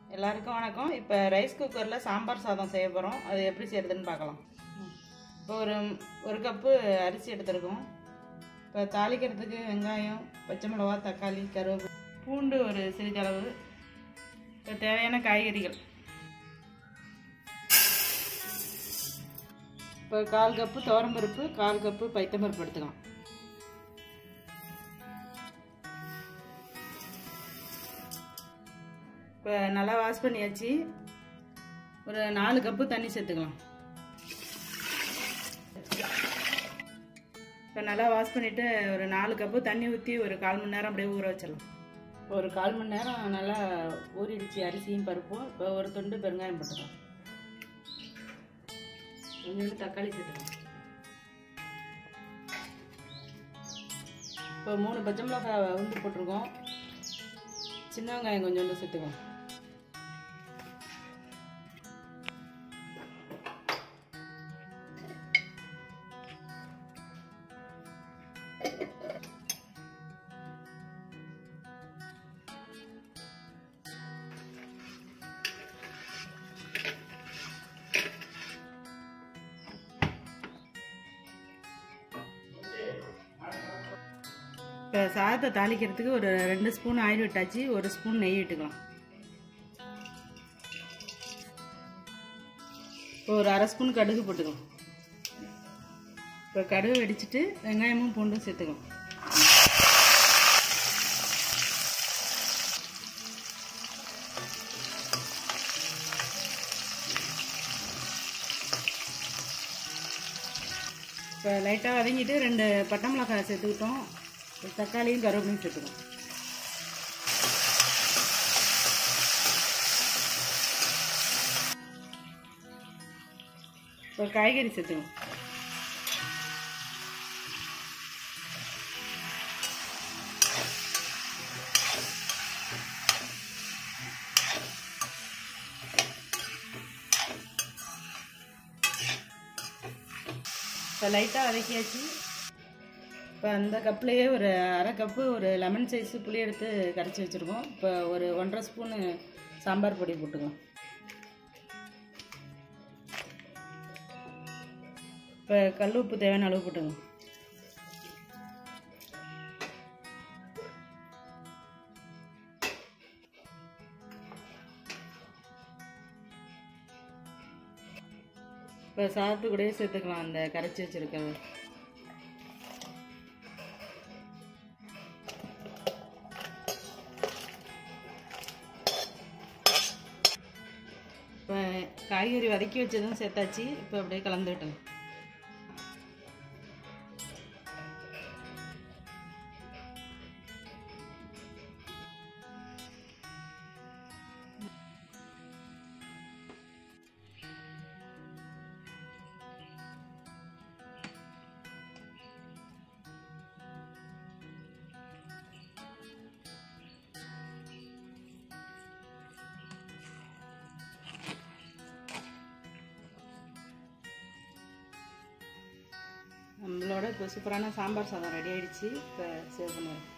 எல்லாருக்கும் வணக்கம் இப்போ ரைஸ் குக்கரில் சாம்பார் சாதம் செய்ய போகிறோம் அது எப்படி செய்யறதுன்னு பார்க்கலாம் இப்போ ஒரு ஒரு கப்பு அரிசி எடுத்துருக்கோம் இப்போ தாளிக்கிறதுக்கு வெங்காயம் பச்சை மிளகா தக்காளி கருவேப்பிலை பூண்டு ஒரு சிறிதளவு இப்போ தேவையான காய்கறிகள் இப்போ கால் கப்பு துவரம்பருப்பு கால் கப்பு பைத்தம்பருப்பு எடுத்துக்கலாம் இப்போ நல்லா வாஷ் பண்ணியாச்சு ஒரு நாலு கப்பு தண்ணி சேர்த்துக்கலாம் இப்போ நல்லா வாஷ் பண்ணிவிட்டு ஒரு நாலு கப்பு தண்ணி ஊற்றி ஒரு கால் மணி நேரம் அப்படியே ஊற வச்சிடலாம் இப்போ ஒரு கால் மணி நேரம் நல்லா ஊறிடுச்சு அரிசியும் பருப்பும் இப்போ ஒரு துண்டு பெருங்காயம் போட்டுக்கலாம் கொஞ்சோண்டு தக்காளி சேர்த்துக்கலாம் இப்போ மூணு பச்சை மிளகாய் உண்டு போட்டிருக்கோம் சின்ன வெங்காயம் கொஞ்சோண்டு சேர்த்துக்கோம் இப்போ சாதத்தை தாளிக்கிறதுக்கு ஒரு ரெண்டு ஸ்பூன் ஆயில் விட்டாச்சு ஒரு ஸ்பூன் நெய் விட்டுக்கலாம் இப்போ ஒரு அரை ஸ்பூன் கடுகு போட்டுக்கலாம் இப்போ கடுகு வெடிச்சிட்டு வெங்காயமும் பூண்டும் சேர்த்துக்கலாம் இப்போ லைட்டாக வதங்கிட்டு ரெண்டு பட்டை மிளகாய் சேர்த்துக்கிட்டோம் தக்காளியும் கருவேப்பிலையும் சேர்த்துக்கணும் இப்போ காய்கறி சேர்த்துக்கணும் இப்போ லைட்டாக வதக்கியாச்சு இப்போ அந்த கப்லேயே ஒரு அரை கப்பு ஒரு லெமன் சைஸ் புளி எடுத்து கரைச்சி வச்சுருக்கோம் இப்போ ஒரு ஒன்றரை ஸ்பூனு சாம்பார் பொடி போட்டுக்கலாம் இப்போ கல் உப்பு தேவையான அளவு போட்டுங்க இப்போ சாதத்து கூடயே சேர்த்துக்கலாம் அந்த கரைச்சி வச்சுருக்கிறது இப்போ காய்கறி வதக்கி வச்சதும் சேர்த்தாச்சு இப்போ அப்படியே கலந்துக்கிட்டோம் நம்மளோட இப்போ சூப்பரான சாம்பார் சாதம் ரெடி ஆயிடுச்சு இப்போ சேவ் பண்ணிடுறோம்